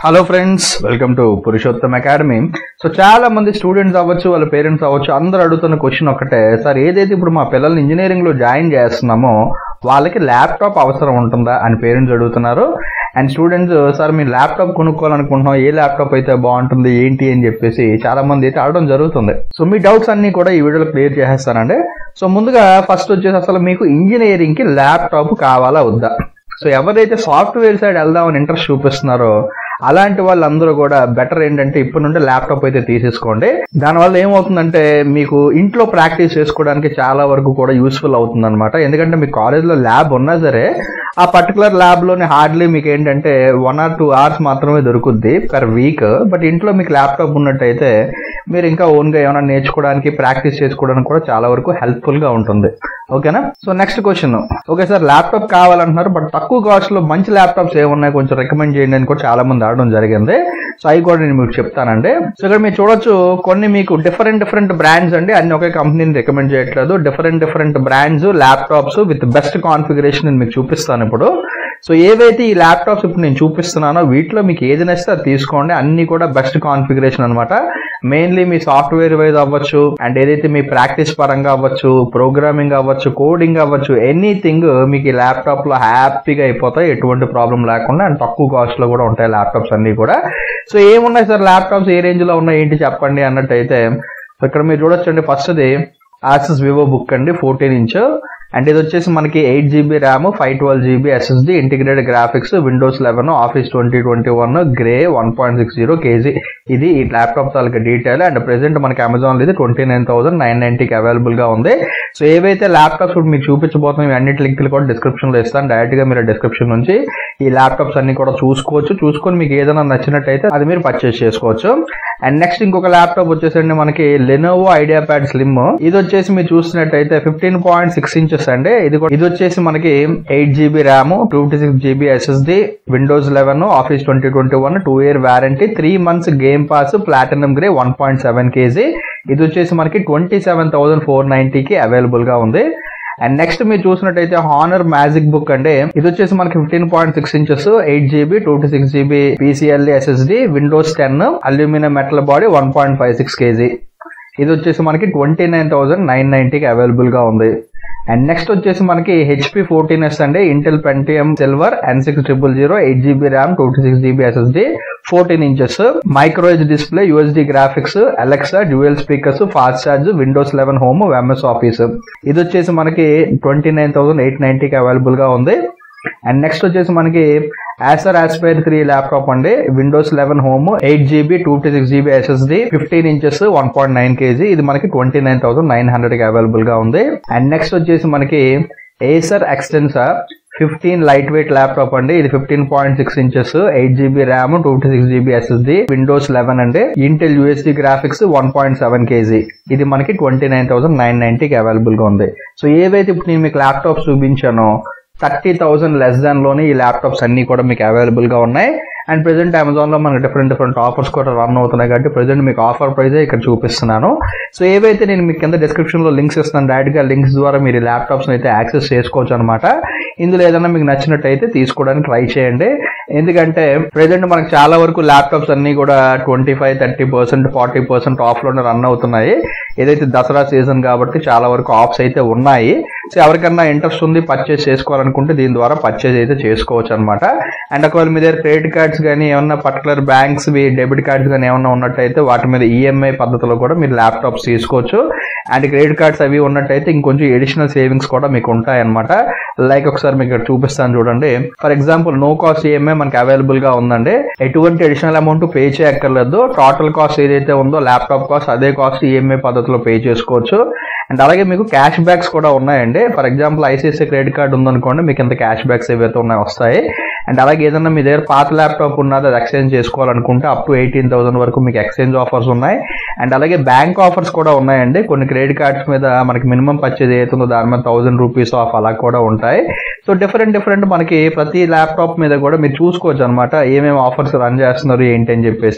hello friends welcome to Purushottam academy so చాలా మంది students అవ్వచ్చు వాళ్ళ పేరెంట్స్ అవ్వచ్చు అందరూ అడుగుతున్న క్వశ్చన్ ఒకటే సార్ ఏదైతే ఇప్పుడు మా పిల్లల్ని ఇంజనీరింగ్ లో జాయిన్ చేస్తున్నామో వాళ్ళకి ల్యాప్టాప్ అవసరం ఉంటుందా అని పేరెంట్స్ అడుగుతున్నారు అండ్ స్టూడెంట్స్ సార్ మేము ల్యాప్టాప్ కొనుక్కోవాలనుకుంటున్నాం ఏ ల్యాప్టాప్ అయితే బాగుంటుంది ఏంటి అని చెప్పేసి చాలా మంది అయితే అడగడం జరుగుతుంది సో మీ డౌట్స్ అన్ని కూడా ఈ వీడియోలో క్లియర్ చేసేస్తానండి సో ముందుగా ఫస్ట్ వచ్చేసి అసలు మీకు ఇంజనీరింగ్ కి ల్యాప్టాప్ కావాలా వద్దా సో ఎవరైతే సాఫ్ట్వేర్ సైడ్ వెళ్దామని ఇంట్రెస్ట్ చూపిస్తున్నారో అలాంటి వాళ్ళందరూ కూడా బెటర్ ఏంటంటే ఇప్పటి నుండి ల్యాప్టాప్ అయితే తీసేసుకోండి దానివల్ల ఏమవుతుందంటే మీకు ఇంట్లో ప్రాక్టీస్ చేసుకోవడానికి చాలా వరకు కూడా యూస్ఫుల్ అవుతుంది అనమాట ఎందుకంటే మీ కాలేజ్లో ల్యాబ్ ఉన్నా సరే ఆ పర్టికులర్ ల్యాబ్ లోని హార్డ్లీ మీకు ఏంటంటే వన్ ఆర్ టూ అవర్స్ మాత్రమే దొరుకుద్ది పర్ వీక్ బట్ ఇంట్లో మీకు ల్యాప్టాప్ ఉన్నట్టయితే మీరు ఇంకా ఓన్ గా ఏమైనా నేర్చుకోవడానికి ప్రాక్టీస్ చేసుకోవడానికి కూడా చాలా వరకు హెల్ప్ఫుల్ గా ఉంటుంది ఓకేనా so next question okay sir laptop కావాలంటున్నారు బట్ తక్కువ కాస్ట్ లో మంచి ల్యాప్టాప్స్ ఏమున్నాయి కొంచెం రికమెండ్ చేయండి అని కూడా చాలా మంది అడగడం జరిగింది సో అవి కూడా నేను మీకు చెప్తానండి సో ఇక్కడ మీరు చూడొచ్చు కొన్ని మీకు డిఫరెంట్ డిఫరెంట్ బ్రాండ్స్ అండి అన్ని ఒకే కంపెనీని రికమెండ్ చేయట్లేదు different different brands laptops with best configuration నేను మీకు చూపిస్తాను ఇప్పుడు సో ఏవైతే ఈ ల్యాప్టాప్స్ ఇప్పుడు నేను చూపిస్తున్నానో వీటిలో మీకు ఏది నచ్చితే అది తీసుకోండి అన్ని కూడా బెస్ట్ కాన్ఫిగరేషన్ అనమాట మెయిన్లీ మీ సాఫ్ట్వేర్ వైజ్ అవ్వచ్చు అండ్ ఏదైతే మీ ప్రాక్టీస్ పరంగా అవ్వచ్చు ప్రోగ్రామింగ్ అవ్వచ్చు కోడింగ్ అవ్వచ్చు ఎనీథింగ్ మీకు ఈ ల్యాప్టాప్ లో హ్యాపీగా అయిపోతాయి ఎటువంటి ప్రాబ్లం లేకుండా అండ్ తక్కువ కాస్ట్ లో కూడా ఉంటాయి ల్యాప్టాప్స్ అన్ని కూడా సో ఏమున్నాయి సార్ ల్యాప్టాప్స్ ఏ రేంజ్ లో ఉన్నాయి ఏంటి చెప్పండి అన్నట్టయితే సో ఇక్కడ మీరు చూడొచ్చండి ఫస్ట్ది ఆసెస్ వివో బుక్ అండి ఫోర్టీన్ ఇంచ్ అండ్ ఇది వచ్చేసి మనకి eight GB RAM five twelve GB SSD integrated graphics Windows eleven Office twenty twenty one grey one point six zero kg ఇది ఈ ల్యాప్టాప్ తాలూకా డీటెయిల్ అండ్ ప్రెసెంట్ మనకి Amazon ఇది twenty nine thousand nine నైన్టీకి available గా ఉంది so ఏవైతే laptops ఇప్పుడు మీకు చూపించబోతున్నాం అన్నిటి లింకులు కూడా డిస్క్రిప్షన్ లో ఇస్తాను డైరెక్ట్ గా మీరు డిస్క్రిప్షన్ నుంచి ఈ ల్యాప్టాప్స్ అన్ని కూడా చూసుకోవచ్చు చూసుకొని మీకు ఏదైనా నచ్చినట్టయితే అది మీరు పర్చేస్ చేసుకోవచ్చు అండ్ నెక్స్ట్ ఇంకొక ల్యాప్టాప్ వచ్చేసండి మనకి లెనోవో ఐడియా ప్యాడ్ స్లిమ్ ఇది వచ్చేసి మీరు చూసినట్టయితే ఫిఫ్టీన్ పాయింట్ సిక్స్ ఇంచెస్ అండి ఇది కూడా- ఇది వచ్చేసి మనకి eight GB RAM two fifty six GB SSD Windows eleven Office twenty twenty one two year warranty three months game pass platinum grey one point seven kg ఇది వచ్చేసి మనకి twenty seven thousand four నైన్టీకి available గా ఉంది and next మీరు చూసినట్టయితే honour magic book అంటే ఇది వచ్చేసి మనకి fifteen point six inches eight GB two two six GB PCL SSD Windows ten aluminium metal body one point five six kg ఇది వచ్చేసి మనకి ట్వంటీ నైన్ థౌసండ్ నైన్ నైన్టీకి అవైలబుల్ గా ఉంది అండ్ నెక్స్ట్ వచ్చేసి మనకి హెచ్పి ఫోర్టీన్ ఎస్ అండి Intel Pentium silver N six triple zero eight GB RAM two six GB SSD fourteen inches micro edge display UHD graphics Alexa dual speakers fast charge Windows eleven home MS Office ఇది వచ్చేసి మనకి twenty nine thousand eight నైన్టీకి available గా ఉంది and next వచ్చేసి మనకి Acer Aspire three laptop అండి Windows eleven home eight GB two fifty six GB SSD fifteen inches one point nine kg ఇది మనకి twenty nine thousand nine hundred కి available గా ఉంది అండ్ నెక్స్ట్ వచ్చేసి మనకి Acer Extensa fifteen light weight laptop అండి ఇది fifteen point six inches eight GB RAM two fifty six GB SSD Windows eleven అండి Intel UHD graphics one point seven kg ఇది మనకి ట్వంటీ నైన్ థౌసండ్ నైన్ నైన్టీకి available గా ఉంది so ఏవైతే ఇప్పుడు నేను మీకు ల్యాప్టాప్స్ చూపించానో థర్టీ థౌసండ్ లెస్ దాన్ లోనే ఈ ల్యాప్టాప్స్ అన్ని కూడా మీకు అవైలబుల్ గా ఉన్నాయి అండ్ ప్రెసెంట్ అమెజాన్ లో మనకి డిఫరెంట్ డిఫరెంట్ ఆఫర్స్ కూడా రన్ అవుతున్నాయి కాబట్టి ప్రెసెంట్ మీకు ఆఫర్ ప్రైజే ఇక్కడ చూపిస్తున్నాను సో ఏవైతే నేను మీకు కింద డిస్క్రిప్షన్ లో లింక్స్ ఇస్తాను డైరెక్ట్ గా లింక్స్ ద్వారా మీరు ల్యాప్టాప్స్ అయితే యాక్సెస్ చేసుకోవచ్చు అనమాట ఇందులో ఏదైనా మీకు నచ్చినట్టయితే తీసుకోవడానికి ట్రై చేయండి ఎందుకంటే ప్రెసెంట్ మనకు చాలా వరకు ల్యాప్టాప్స్ అన్ని కూడా twenty five thirty percent forty percent off లోనే రన్ అవుతున్నాయి ఏదైతే దసరా సీజన్ కాబట్టి చాలా వరకు ఆఫ్స్ అయితే ఉన్నాయి సో ఎవరికన్నా ఇంట్రెస్ట్ ఉంది పర్చేస్ చేసుకోవాలనుకుంటే దీని ద్వారా పర్చేస్ అయితే చేసుకోవచ్చు అనమాట అండ్ ఒకవేళ మీ దగ్గర క్రెడిట్ కార్డ్స్ కానీ ఏమన్నా పర్టికులర్ బ్యాంక్స్ డెబిట్ కార్డ్స్ కానీ ఏమన్నా ఉన్నట్టయితే వాటి మీద ఈఎంఐ పద్ధతిలో కూడా మీరు ల్యాప్టాప్స్ తీసుకోవచ్చు అండ్ క్రెడిట్ కార్డ్స్ అవి ఉన్నట్టయితే ఇంకొంచెం ఎడిషనల్ సేవింగ్స్ కూడా మీకు ఉంటాయి అనమాట లైక్ ఒకసారి మీకు ఇక్కడ చూపిస్తాను చూడండి for example no cost EMI మనకి అవైలబుల్ గా ఉందండి ఎటువంటి అడిషనల్ అమౌంట్ పే చేయక్కర్లేదు టోటల్ కాస్ట్ ఏదైతే ఉందో ల్యాప్టాప్ కాస్ట్ అదే కాస్ట్ ఈఎంఐ పద్ధతిలో పే చేసుకోవచ్చు అండ్ అలాగే మీకు క్యాష్ బ్యాక్స్ కూడా ఉన్నాయండి for example ICICI credit card ఉందనుకోండి మీకు ఇంత క్యాష్ బ్యాక్స్ ఏవైతే ఉన్నాయో వస్తాయి అండ్ అలాగే ఏదైనా మీ దగ్గర పాత ల్యాప్టాప్ ఉన్నది అది ఎక్స్చేంజ్ చేసుకోవాలనుకుంటే అప్ టు ఎయిటీన్ థౌసండ్ వరకు మీకు ఎక్స్చేంజ్ ఆఫర్స్ ఉన్నాయి అండ్ అలాగే బ్యాంక్ ఆఫర్స్ కూడా ఉన్నాయండి కొన్ని క్రెడిట్ కార్డ్స్ మీద మనకి మినిమం పర్చేజ్ ఏతుందో దాని మీద థౌసండ్ రూపీస్ ఆఫ్ అలా కూడా ఉంటాయి సో డిఫరెంట్ డిఫరెంట్ మనకి ప్రతి ల్యాప్టాప్ మీద కూడా మీరు చూసుకోవచ్చు అనమాట ఏమేమి ఆఫర్స్ రన్ చేస్తున్నారు ఏంటి అని చెప్పేసి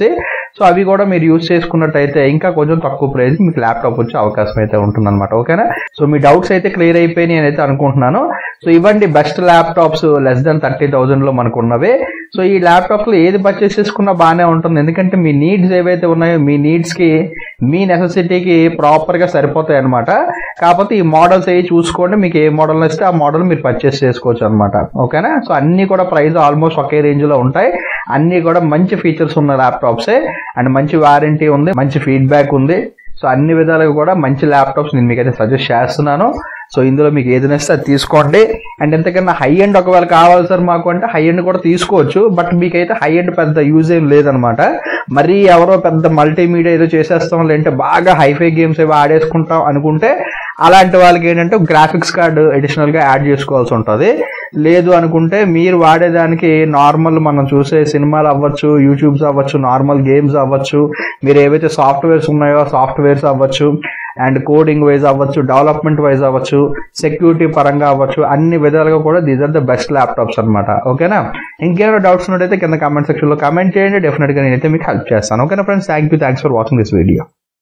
సో అవి కూడా మీరు యూజ్ చేసుకున్నట్టయితే ఇంకా కొంచెం తక్కువ ప్రైస్ మీకు ల్యాప్టాప్ వచ్చే అవకాశం అయితే ఉంటుందన్నమాట ఓకేనా సో మీ డౌట్స్ అయితే క్లియర్ అయిపోయి నేనైతే అనుకుంటున్నాను సో ఇవ్వండి best laptops less than thirty thousand లో మనకు ఉన్నవే సో ఈ ల్యాప్టాప్స్ లో ఏది పర్చేస్ చేసుకున్నా బాగానే ఉంటుంది ఎందుకంటే మీ నీడ్స్ ఏవైతే ఉన్నాయో మీ నీడ్స్ కి మీ నెసెసిటీకి ప్రాపర్ గా సరిపోతాయి అనమాట కాకపోతే ఈ మోడల్స్ అవి చూసుకోండి మీకు ఏ మోడల్ ఇస్తే ఆ మోడల్ మీరు పర్చేస్ చేసుకోవచ్చు అనమాట ఓకేనా సో అన్ని కూడా ప్రైస్ ఆల్మోస్ట్ ఒకే రేంజ్ లో ఉంటాయి అన్ని కూడా మంచి ఫీచర్స్ ఉన్న ల్యాప్టాప్సే అండ్ మంచి వారంటీ ఉంది మంచి ఫీడ్బ్యాక్ ఉంది సో అన్ని విధాలుగా కూడా మంచి ల్యాప్టాప్స్ నేను మీకైతే సజెస్ట్ చేస్తున్నాను సో ఇందులో మీకు ఏది నచ్చితే అది తీసుకోండి అండ్ ఎంతకన్నా హై ఎండ్ ఒకవేళ కావాలి సార్ మాకు అంటే హై ఎండ్ కూడా తీసుకోవచ్చు బట్ మీకైతే హై ఎండ్ పెద్ద యూజ్ ఏం లేదనమాట మరీ ఎవరో పెద్ద మల్టీమీడియా ఏదో చేసేస్తాం లేదంటే బాగా హైఫై గేమ్స్ ఏవో ఆడేసుకుంటాం అనుకుంటే అలాంటి వాళ్ళకి ఏంటంటే గ్రాఫిక్స్ కార్డు అడిషనల్ గా యాడ్ చేసుకోవాల్సి ఉంటుంది లేదు అనుకుంటే మీరు వాడేదానికి నార్మల్ మనం చూసే సినిమాలు అవ్వచ్చు యూట్యూబ్స్ అవ్వచ్చు నార్మల్ గేమ్స్ అవ్వచ్చు మీరు ఏవైతే సాఫ్ట్వేర్స్ ఉన్నాయో సాఫ్ట్వేర్స్ అవ్వచ్చు అండ్ కోడింగ్ వైజ్ అవ్వచ్చు డెవలప్మెంట్ వైజ్ అవ్వచ్చు సెక్యూరిటీ పరంగా అవ్వచ్చు అన్ని విధాలుగా కూడా these are the best laptops అనమాట ఓకేనా ఇంకేమైనా డౌట్స్ ఉన్నట్టయితే కింద కామెంట్ సెక్షన్ లో కామెంట్ చేయండి డెఫినెట్ గా నేనైతే మీకు హెల్ప్ చేస్తాను ఓకేనా friends thank you thanks for watching this video